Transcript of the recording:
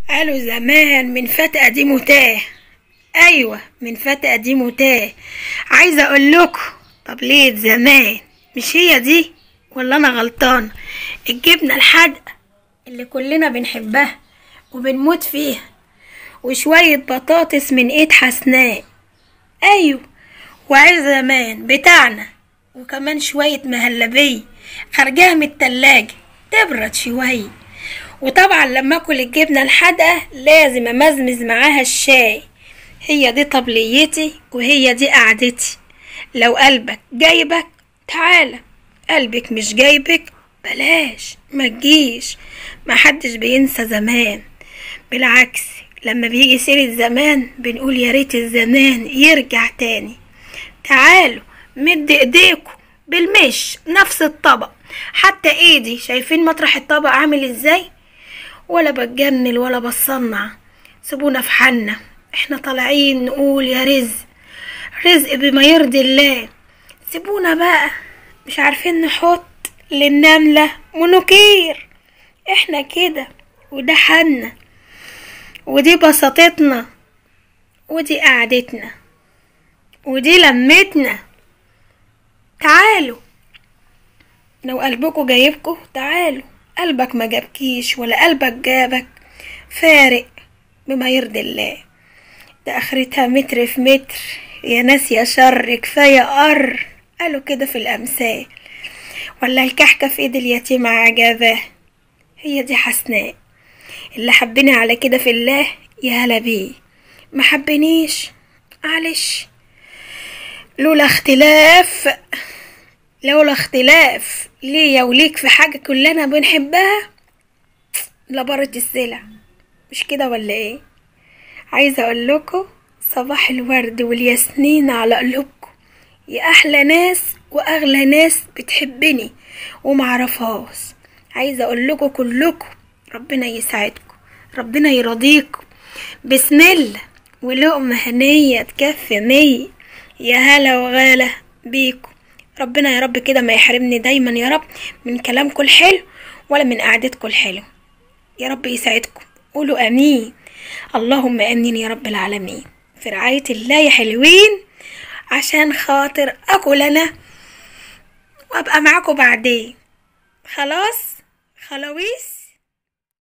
قالوا زمان من فتى قديم وتاه ايوه من فتى قديم وتاه عايزه اقول لكم طب ليه زمان مش هي دي ولا انا غلطانه الجبنه الحادقه اللي كلنا بنحبها وبنموت فيها وشويه بطاطس من ايد حسناء ايوه وعايز زمان بتاعنا وكمان شويه مهلبيه خارجاها من التلاجة تبرد شويه وطبعا لما اكل الجبنه الحادقه لازم امزمز معاها الشاي هي دي طبليتي وهي دي قعدتي لو قلبك جايبك تعالى قلبك مش جايبك بلاش ما تجيش محدش بينسى زمان بالعكس لما بيجي سيرة زمان بنقول يا ريت الزمان يرجع تاني تعالوا مد ايديكوا بالمش نفس الطبق حتى ايدي شايفين مطرح الطبق عامل ازاي ولا بتجنن ولا بتصنع سيبونا في حالنا احنا طالعين نقول يا رزق رزق بما يرضي الله سيبونا بقى مش عارفين نحط للنملة منوكير احنا كده وده حالنا ودي بساطتنا ودي قعدتنا ودي لمتنا تعالوا لو قلبكوا جايبكوا تعالوا قلبك ما جابكيش ولا قلبك جابك فارق بما يرضي الله ده اخرتها متر في متر يا ناس يا شر كفايه قر قالوا كده في الامثال ولا الكحكه في ايد اليتيم عجباه هي دي حسناء اللي حبني على كده في الله يا هلا بيه ما حبنيش معلش لولا اختلاف لولا اختلاف ليا وليك في حاجة كلنا بنحبها لبرت السلع مش كده ولا ايه عايزة اقول لكم صباح الورد والياسمين على قلوبكم يا احلى ناس واغلى ناس بتحبني ومعرفهاش عايزة اقول لكم كلكم ربنا يسعدكم ربنا يرضيكم بسم الله ولقمة هنية تكفي مية يا هلا وغالة بيكم ربنا يا رب كده ما يحرمني دايما يا رب من كلامكم الحلو ولا من قعدتكم الحلو يا رب يسعدكم قولوا امين اللهم امين يا رب العالمين في رعاية الله يا حلوين عشان خاطر اكل انا وابقى معاكم بعدين خلاص خلاويص